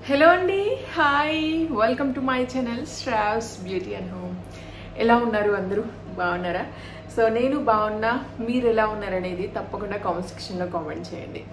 hello అండి hi welcome to my channel Shravs beauty and home ఎలా ఉన్నారు అందరూ బాగున్నారా సో నేను బాగున్నా మీరు ఎలా ఉన్నారనేది తప్పకుండా కామెంట్ సెక్షన్లో కామెంట్ చేయండి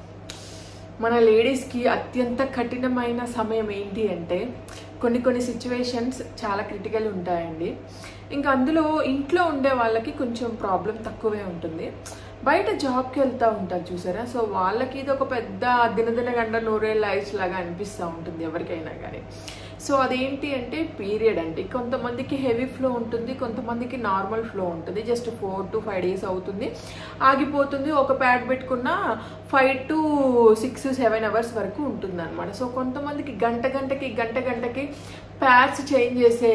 మన లేడీస్కి అత్యంత కఠినమైన సమయం ఏంటి అంటే కొన్ని కొన్ని సిచ్యువేషన్స్ చాలా క్రిటికల్ ఉంటాయండి ఇంకా అందులో ఇంట్లో ఉండే వాళ్ళకి కొంచెం ప్రాబ్లం తక్కువే ఉంటుంది బయట జాబ్కి వెళ్తూ ఉంటారు చూసారా సో వాళ్ళకి ఇది ఒక పెద్ద దినదిన గంట నూరేళ్ళ ఐస్ లాగా అనిపిస్తూ ఉంటుంది ఎవరికైనా కానీ సో అదేంటి అంటే పీరియడ్ అండి కొంతమందికి హెవీ ఫ్లో ఉంటుంది కొంతమందికి నార్మల్ ఫ్లో ఉంటుంది just four to five days అవుతుంది ఆగిపోతుంది ఒక ప్యాడ్ పెట్టుకున్న five to six seven hours వరకు ఉంటుంది అనమాట సో కొంతమందికి గంట గంటకి గంట గంటకి ప్యాడ్స్ చేంజ్ చేసే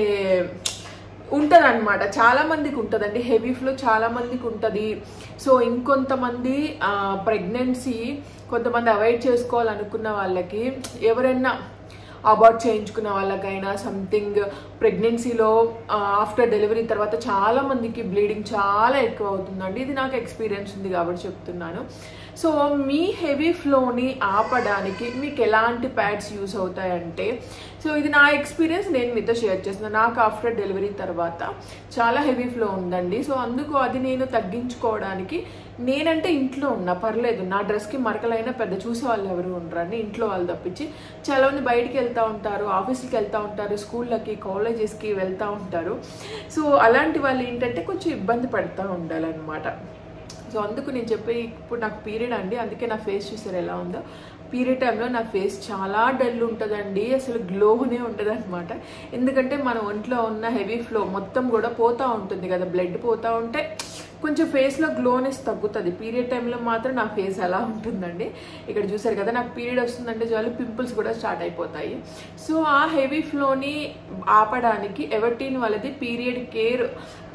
ఉంటుంది అనమాట చాలా మందికి ఉంటుందండి హెవీ ఫ్లో చాలా మందికి ఉంటుంది సో ఇంకొంతమంది ప్రెగ్నెన్సీ కొంతమంది అవాయిడ్ చేసుకోవాలనుకున్న వాళ్ళకి ఎవరైనా అబార్ట్ చేయించుకున్న వాళ్ళకైనా సంథింగ్ ప్రెగ్నెన్సీలో ఆఫ్టర్ డెలివరీ తర్వాత చాలా మందికి బ్లీడింగ్ చాలా ఎక్కువ అవుతుందండి ఇది నాకు ఎక్స్పీరియన్స్ ఉంది కాబట్టి చెప్తున్నాను సో మీ హెవీ ఫ్లోని ఆపడానికి మీకు ఎలాంటి ప్యాడ్స్ యూస్ అవుతాయంటే సో ఇది నా ఎక్స్పీరియన్స్ నేను మీతో షేర్ చేస్తున్నాను నాకు ఆఫ్టర్ డెలివరీ తర్వాత చాలా హెవీ ఫ్లో ఉందండి సో అందుకు అది నేను తగ్గించుకోవడానికి నేనంటే ఇంట్లో ఉన్నా పర్లేదు నా డ్రెస్కి మరకలైనా పెద్ద చూసే వాళ్ళు ఎవరు ఉండరండి ఇంట్లో వాళ్ళు తప్పించి చాలా మంది బయటికి వెళ్తూ ఉంటారు ఆఫీస్కి వెళ్తూ ఉంటారు స్కూళ్ళకి కాలేజెస్కి వెళ్తూ ఉంటారు సో అలాంటి వాళ్ళు ఏంటంటే కొంచెం ఇబ్బంది పడుతూ ఉండాలన్నమాట సో అందుకు నేను చెప్పే ఇప్పుడు నాకు పీరియడ్ అండి అందుకే నా ఫేస్ చూసారు ఎలా ఉందో పీరియడ్ టైంలో నా ఫేస్ చాలా డల్ ఉంటుందండి అసలు గ్లోనే ఉంటుంది అనమాట ఎందుకంటే మన ఒంట్లో ఉన్న హెవీ ఫ్లో మొత్తం కూడా పోతూ ఉంటుంది కదా బ్లడ్ పోతూ ఉంటే కొంచెం ఫేస్లో గ్లోనెస్ తగ్గుతుంది పీరియడ్ టైంలో మాత్రం నా ఫేస్ అలా ఉంటుందండి ఇక్కడ చూసారు కదా నాకు పీరియడ్ వస్తుందంటే చాలు పింపుల్స్ కూడా స్టార్ట్ అయిపోతాయి సో ఆ హెవీ ఫ్లోని ఆపడానికి ఎవర్టీన్ వాళ్ళది పీరియడ్ కేర్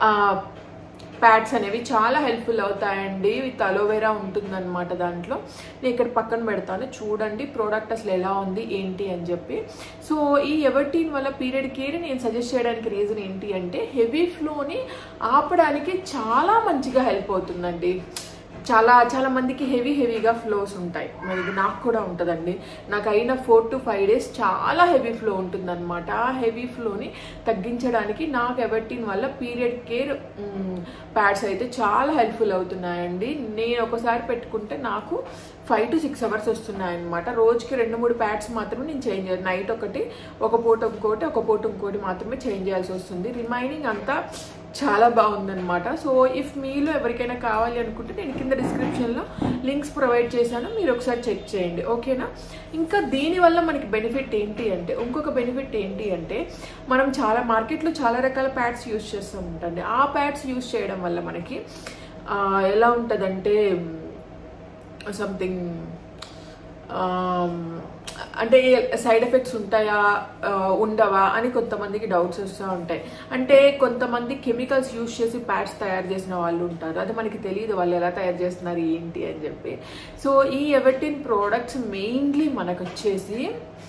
ప్యాడ్స్ అనేవి చాలా హెల్ప్ఫుల్ అవుతాయండి విత్ అలోవెరా ఉంటుందన్నమాట దాంట్లో నేను ఇక్కడ పక్కన పెడతాను చూడండి ప్రోడక్ట్ అసలు ఎలా ఉంది ఏంటి అని చెప్పి సో ఈ ఎవర్టీన్ వల్ల పీరియడ్ కేర్ నేను సజెస్ట్ చేయడానికి రీజన్ ఏంటి అంటే హెవీ ఫ్లోని ఆపడానికి చాలా మంచిగా హెల్ప్ అవుతుందండి చాలా చాలా మందికి హెవీ హెవీగా ఫ్లోస్ ఉంటాయి మరి ఇది నాకు కూడా ఉంటుందండి నాకు అయిన ఫోర్ టు ఫైవ్ డేస్ చాలా హెవీ ఫ్లో ఉంటుందన్నమాట ఆ హెవీ ఫ్లోని తగ్గించడానికి నాకు ఎవరిటీన్ వల్ల పీరియడ్ కేర్ ప్యాడ్స్ అయితే చాలా హెల్ప్ఫుల్ అవుతున్నాయండి నేను ఒకసారి పెట్టుకుంటే నాకు ఫైవ్ టు సిక్స్ అవర్స్ వస్తున్నాయన్నమాట రోజుకి రెండు మూడు ప్యాడ్స్ మాత్రమే నేను చేంజ్ చేయాలి నైట్ ఒకటి ఒక పూట ఇంకోటి ఒక పూట ఇంకోటి మాత్రమే చేంజ్ చేయాల్సి వస్తుంది రిమైనింగ్ అంతా చాలా బాగుందనమాట సో ఇఫ్ మీలో ఎవరికైనా కావాలి అనుకుంటే నేను కింద డిస్క్రిప్షన్లో లింక్స్ ప్రొవైడ్ చేశాను మీరు ఒకసారి చెక్ చేయండి ఓకేనా ఇంకా దీనివల్ల మనకి బెనిఫిట్ ఏంటి అంటే ఇంకొక బెనిఫిట్ ఏంటి అంటే మనం చాలా మార్కెట్లో చాలా రకాల ప్యాడ్స్ యూస్ చేస్తూ ఉంటాండి ఆ ప్యాడ్స్ యూస్ చేయడం వల్ల మనకి ఎలా ఉంటుందంటే సంథింగ్ అంటే సైడ్ ఎఫెక్ట్స్ ఉంటాయా ఉండవా అని కొంతమందికి డౌట్స్ వస్తూ ఉంటాయి అంటే కొంతమంది కెమికల్స్ యూజ్ చేసి ప్యాడ్స్ తయారు చేసిన వాళ్ళు ఉంటారు అది మనకి తెలియదు వాళ్ళు ఎలా తయారు చేస్తున్నారు ఏంటి అని చెప్పి సో ఈ ఎవెటిన్ ప్రోడక్ట్స్ మెయిన్లీ మనకు వచ్చేసి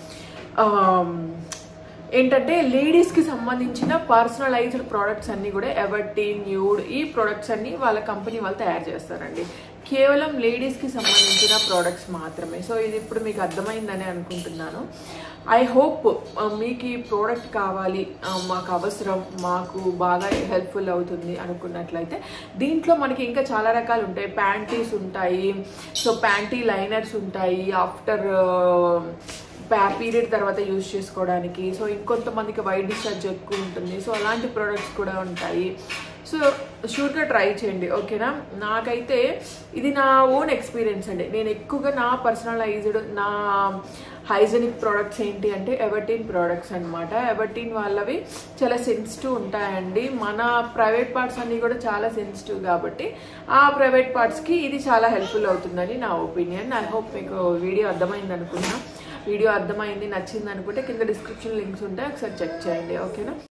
ఏంటంటే లేడీస్కి సంబంధించిన పర్సనలైజ్డ్ ప్రోడక్ట్స్ అన్నీ కూడా ఎవర్టీన్ న్యూడ్ ఈ ప్రోడక్ట్స్ అన్నీ వాళ్ళ కంపెనీ వాళ్ళు తయారు చేస్తారండి కేవలం లేడీస్కి సంబంధించిన ప్రోడక్ట్స్ మాత్రమే సో ఇది ఇప్పుడు మీకు అర్థమైందని అనుకుంటున్నాను ఐ హోప్ మీకు ఈ ప్రోడక్ట్ కావాలి మాకు అవసరం మాకు బాగా హెల్ప్ఫుల్ అవుతుంది అనుకున్నట్లయితే దీంట్లో మనకి ఇంకా చాలా రకాలు ఉంటాయి ప్యాంటీస్ ఉంటాయి సో ప్యాంటీ లైనర్స్ ఉంటాయి ఆఫ్టర్ పీరియడ్ తర్వాత యూజ్ చేసుకోవడానికి సో ఇంకొంతమందికి వైట్ డిశ్చార్జ్ ఎక్కువ ఉంటుంది సో అలాంటి ప్రోడక్ట్స్ కూడా ఉంటాయి సో షూర్గా ట్రై చేయండి ఓకేనా నాకైతే ఇది నా ఓన్ ఎక్స్పీరియన్స్ అండి నేను ఎక్కువగా నా పర్సనలైజ్డ్ నా హైజెనిక్ ప్రోడక్ట్స్ ఏంటి అంటే ఎవర్టీన్ ప్రోడక్ట్స్ అనమాట ఎవర్టీన్ వాళ్ళవి చాలా సెన్సిటివ్ ఉంటాయండి మన ప్రైవేట్ పార్ట్స్ అన్నీ కూడా చాలా సెన్సిటివ్ కాబట్టి ఆ ప్రైవేట్ పార్ట్స్కి ఇది చాలా హెల్ప్ఫుల్ అవుతుందని నా ఒపీనియన్ ఐ హోప్ మీకు వీడియో అర్థమైంది అనుకున్నా వీడియో అర్థమైంది నచ్చింది అనుకుంటే కింద డిస్క్రిప్షన్ లింక్స్ ఉంటాయి ఒకసారి చెక్ చేయండి ఓకేనా